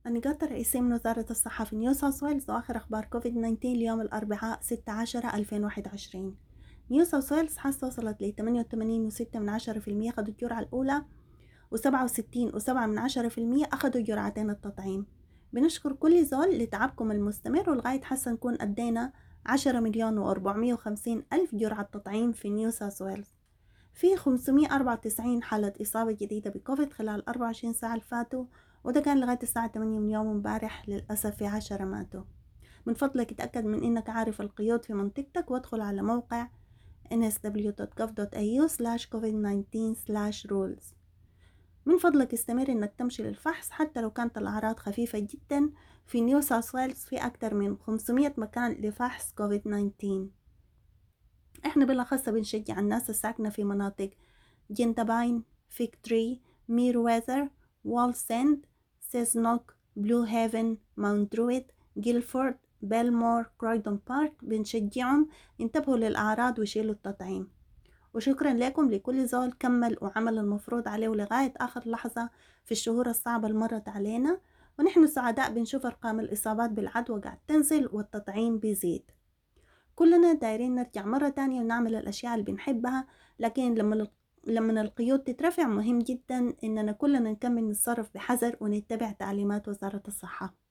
النقاط الرئيسية من وزارة الصحة في نيو ساوث ويلز وآخر أخبار كوفيد 19 اليوم الأربعاء 16 2021 نيو ساوث ويلز حاسة وصلت ل 88.6% خدوا الجرعة الأولى و67.7% أخدوا جرعتين التطعيم بنشكر كل زول لتعبكم المستمر ولغاية حسا نكون أدينا 10 مليون و450 ألف جرعة تطعيم في نيو ساوث ويلز في 594 حالة إصابة جديدة بكوفيد خلال 24 ساعة الفاتوا وده كان لغاية الساعة 8 من يوم امبارح للأسف في عشرة ماتوا من فضلك اتأكد من إنك عارف القيود في منطقتك وادخل على موقع nsw.gov.au covid-19 rules من فضلك استمر إنك تمشي للفحص حتى لو كانت الأعراض خفيفة جدا في نيو ساوث ويلز في أكثر من 500 مكان لفحص كوفيد 19 احنا بالأخص بنشجع الناس الساكنة في مناطق جنتباين فيك تري مير ويذر وول سند سيزنوك بلو هيفن ماونت درويد جيلفورد بيلمور كرويدون بارك بنشجعهم ينتبهوا للأعراض ويشيلوا التطعيم وشكرا لكم لكل زول كمل وعمل المفروض عليه لغاية آخر لحظة في الشهور الصعبة اللي مرت علينا ونحن سعداء بنشوف أرقام الإصابات بالعدوى قاعد تنزل والتطعيم بيزيد كلنا دايرين نرجع مرة تانية ونعمل الأشياء اللي بنحبها لكن لما لما القيود تترفع مهم جدا إننا كلنا نكمل نتصرف بحذر ونتبع تعليمات وزارة الصحة